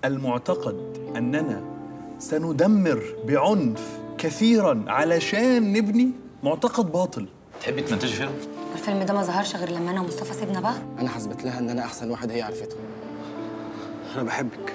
المعتقد أننا سندمر بعنف كثيرا علشان نبني معتقد باطل تحبي تمنتجي فيلم؟ الفيلم ده ما ظهرش غير لما انا ومصطفى سيبنا بعض انا حسبت لها ان انا احسن واحد هي عرفته انا بحبك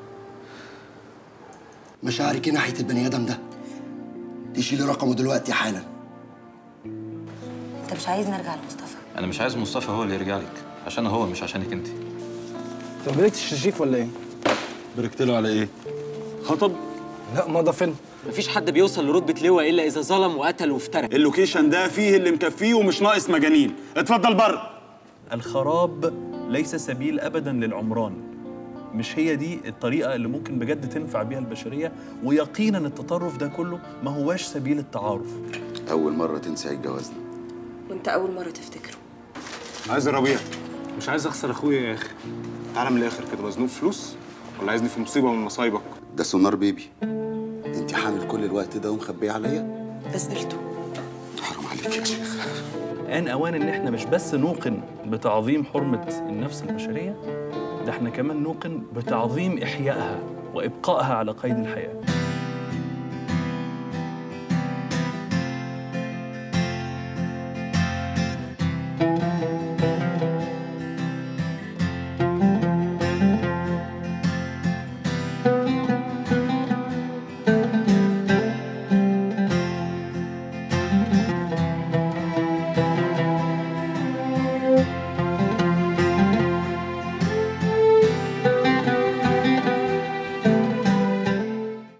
مشاعرك ايه ناحيه البني ادم ده تشيلي رقمه دلوقتي حالا انت مش عايز نرجع لمصطفى انا مش عايز مصطفى هو اللي يرجع لك عشان هو مش عشانك انت طب بريت الشريف ولا ايه؟ بركت له على ايه؟ خطب؟ لا مضى فيلم مفيش حد بيوصل لرتبة لواء إلا إذا ظلم وقتل وافترى اللوكيشن ده فيه اللي مكفيه ومش ناقص مجانين اتفضل بره الخراب ليس سبيل ابدا للعمران مش هي دي الطريقه اللي ممكن بجد تنفع بيها البشريه ويقينا التطرف ده كله ما هواش سبيل التعارف أول مرة تنسي الجواز ده وانت اول مره تفتكره عايز ربيع مش عايز اخسر اخويا يا اخي تعالى من الاخر كده مزنوق فلوس ولا عايزني في مصيبه من مصايبك ده سونار بيبي انت حامل كل الوقت ده ومخبيه عليا بذلته حرام عليك يا شيخ آن أوان إن إحنا مش بس نوقن بتعظيم حرمة النفس البشرية ده إحنا كمان نوقن بتعظيم إحيائها وإبقائها على قيد الحياة